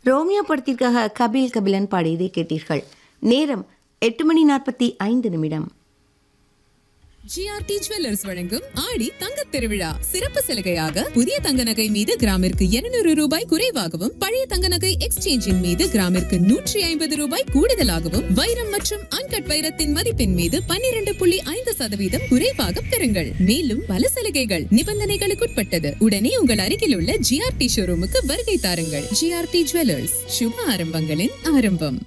Romeo படத்திற்காக கபில் கபிலன் பாடியதை கேட்டீர்கள் நேரம் எட்டு மணி நாற்பத்தி ஐந்து நிமிடம் ஜிஆர்டி ஜுவல்லர்ஸ் வழங்கும் ஆடி தங்கத் திருவிழா சிறப்பு சலுகையாக புதிய தங்க நகை மீது கிராமிற்கு 200 ரூபாய் குறைவாகவும் பழைய தங்க நகை எக்ஸ்சேஞ்சின் மீது கிராமிற்கு நூற்றி ஐம்பது ரூபாய் கூடுதலாகவும் வைரம் மற்றும் அன்கட் வைரத்தின் மதிப்பின் மீது பன்னிரண்டு புள்ளி ஐந்து சதவீதம் குறைவாக பெறுங்கள் மேலும் பல சலுகைகள் நிபந்தனைகளுக்குட்பட்டது உடனே உங்கள் அருகில் உள்ள ஜிஆர்டி ஷோரூமுக்கு வருகை தாருங்கள் ஜிஆர்டி ஜுவல்லர்ஸ் சுப ஆரம்பங்களின் ஆரம்பம்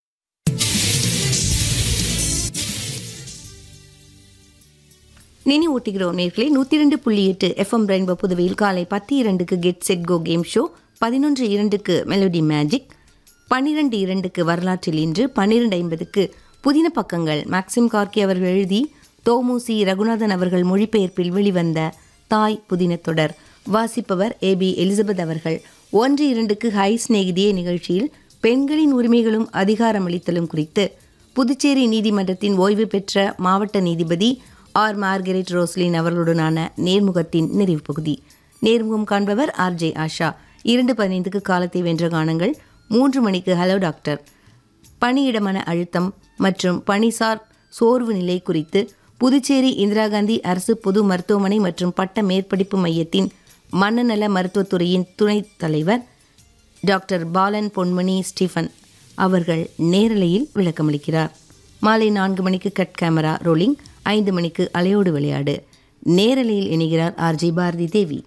நினைவூட்டுகிறோம் நேர்களே நூற்றி இரண்டு புள்ளி எட்டு எஃப்எம் ரெயின்போ புதுவையில் காலை பத்து இரண்டுக்கு get set go game show பதினொன்று இரண்டுக்கு மெலோடி மேஜிக் பன்னிரெண்டு இரண்டுக்கு வரலாற்றில் இன்று பன்னிரெண்டு ஐம்பதுக்கு புதின பக்கங்கள் மேக்சிம் கார்கி அவர்கள் எழுதி தோமுசி ரகுநாதன் அவர்கள் மொழிபெயர்ப்பில் வெளிவந்த தாய் புதின தொடர் வாசிப்பவர் ஏ பி எலிசபெத் அவர்கள் ஒன்று இரண்டுக்கு ஹை சிநேகிதியே நிகழ்ச்சியில் பெண்களின் உரிமைகளும் அதிகாரமளித்தலும் குறித்து புதுச்சேரி நீதிமன்றத்தின் ஓய்வு பெற்ற மாவட்ட நீதிபதி ஆர் மார்கரெட் ரோஸ்லின் அவர்களுடனான நேர்முகத்தின் நிறைவு பகுதி நேர்முகம் காண்பவர் ஆர் ஜே ஆஷா இரண்டு பதினைந்துக்கு காலத்தை வென்ற கானங்கள் மூன்று மணிக்கு ஹலோ டாக்டர் பணியிட மன அழுத்தம் மற்றும் பணிசார் சோர்வு நிலை குறித்து புதுச்சேரி இந்திரா காந்தி அரசு பொது மருத்துவமனை மற்றும் பட்ட மேற்படிப்பு மையத்தின் மனநல மருத்துவத்துறையின் துணைத் தலைவர் டாக்டர் பாலன் பொன்மணி ஸ்டீஃபன் அவர்கள் நேரலையில் விளக்கமளிக்கிறார் மாலை நான்கு மணிக்கு கட் கேமரா ரோலிங் ஐந்து மணிக்கு அலையோடு விளையாடு நேரலையில் இணைகிறார் ஆர்ஜி பாரதி தேவி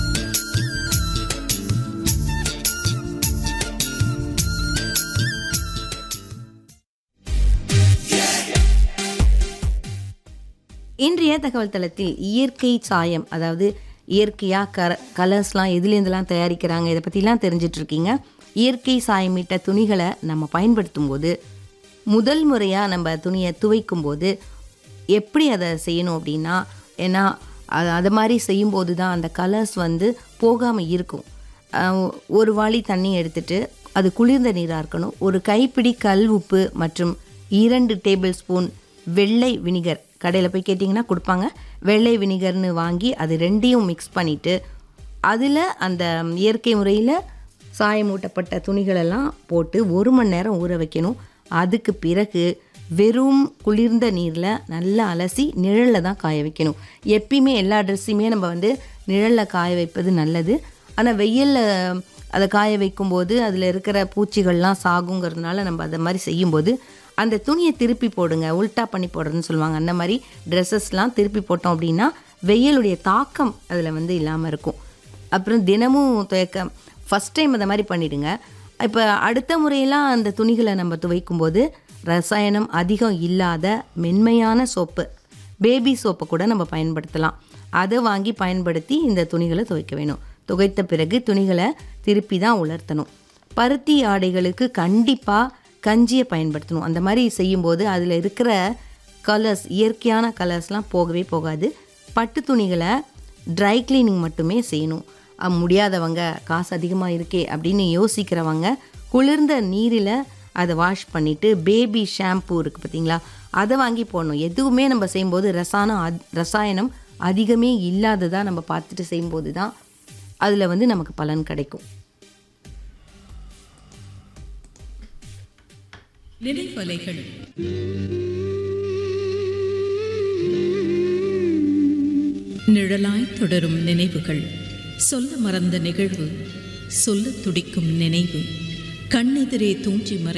இன்றைய தகவல் தளத்தில் இயற்கை சாயம் அதாவது இயற்கையாக கர கலர்ஸ்லாம் எதுலேருந்துலாம் தயாரிக்கிறாங்க இதை பற்றிலாம் தெரிஞ்சிட்டு இருக்கீங்க இயற்கை சாயமிட்ட துணிகளை நம்ம பயன்படுத்தும் போது முதல் முறையாக நம்ம துணியை துவைக்கும் போது எப்படி அதை செய்யணும் அப்படின்னா ஏன்னா அது அது மாதிரி செய்யும்போது தான் அந்த கலர்ஸ் வந்து போகாமல் இருக்கும் அஹ் ஒரு வாளி தண்ணி எடுத்துட்டு அது குளிர்ந்த நீராக இருக்கணும் ஒரு கைப்பிடி கல் உப்பு மற்றும் இரண்டு டேபிள் ஸ்பூன் வெள்ளை வினிகர் கடையில் போய் கேட்டிங்கன்னா கொடுப்பாங்க வெள்ளை வினிகர்னு வாங்கி அது ரெண்டையும் மிக்ஸ் பண்ணிவிட்டு அதில் அந்த இயற்கை முறையில் சாயமூட்டப்பட்ட துணிகளெல்லாம் போட்டு ஒரு மணி நேரம் ஊற வைக்கணும் அதுக்கு பிறகு வெறும் குளிர்ந்த நீரில் நல்லா அலசி நிழலில் தான் காய வைக்கணும் எப்பயுமே எல்லா ட்ரெஸ்ஸுமே நம்ம வந்து நிழலில் காய வைப்பது நல்லது ஆனால் வெயிலில் அதை காய வைக்கும்போது அதில் இருக்கிற பூச்சிகள்லாம் சாகுங்கிறதுனால நம்ம அதை மாதிரி செய்யும்போது அந்த துணியை திருப்பி போடுங்க உல்ட்டா பண்ணி போடுறதுன்னு சொல்லுவாங்க அந்த மாதிரி ட்ரெஸ்ஸஸ்லாம் திருப்பி போட்டோம் அப்படின்னா வெயிலுடைய தாக்கம் அதில் வந்து இல்லாமல் இருக்கும் அப்புறம் தினமும் துவைக்க ஃபஸ்ட் டைம் அந்த மாதிரி பண்ணிடுங்க இப்போ அடுத்த முறையெல்லாம் அந்த துணிகளை நம்ம துவைக்கும்போது ரசாயனம் அதிகம் இல்லாத மென்மையான சோப்பு பேபி சோப்பை கூட நம்ம பயன்படுத்தலாம் அதை வாங்கி பயன்படுத்தி இந்த துணிகளை துவைக்க வேணும் துவைத்த பிறகு துணிகளை திருப்பி தான் உலர்த்தணும் பருத்தி ஆடைகளுக்கு கண்டிப்பாக கஞ்சியை பயன்படுத்தணும் அந்த மாதிரி செய்யும்போது அதில் இருக்கிற கலர்ஸ் இயற்கையான கலர்ஸ்லாம் போகவே போகாது பட்டு துணிகளை ட்ரை கிளீனிங் மட்டுமே செய்யணும் அஹ் முடியாதவங்க காசு அதிகமாக இருக்கே அப்படின்னு யோசிக்கிறவங்க குளிர்ந்த நீரில் அதை வாஷ் பண்ணிவிட்டு பேபி ஷாம்பூ இருக்குது பார்த்தீங்களா அதை வாங்கி போடணும் எதுவுமே நம்ம செய்யும்போது ரசாயனம் அத் ரசாயனம் அதிகமே இல்லாததாக நம்ம பார்த்துட்டு செய்யும்போது தான் அதில் வந்து நமக்கு பலன் கிடைக்கும் நினைவலைகள் நிழலாய் தொடரும் நினைவுகள் சொல்ல மறந்த நிகழ்வு சொல்லத் துடிக்கும் நினைவு கண்ணெதிரே தூஞ்சி மறை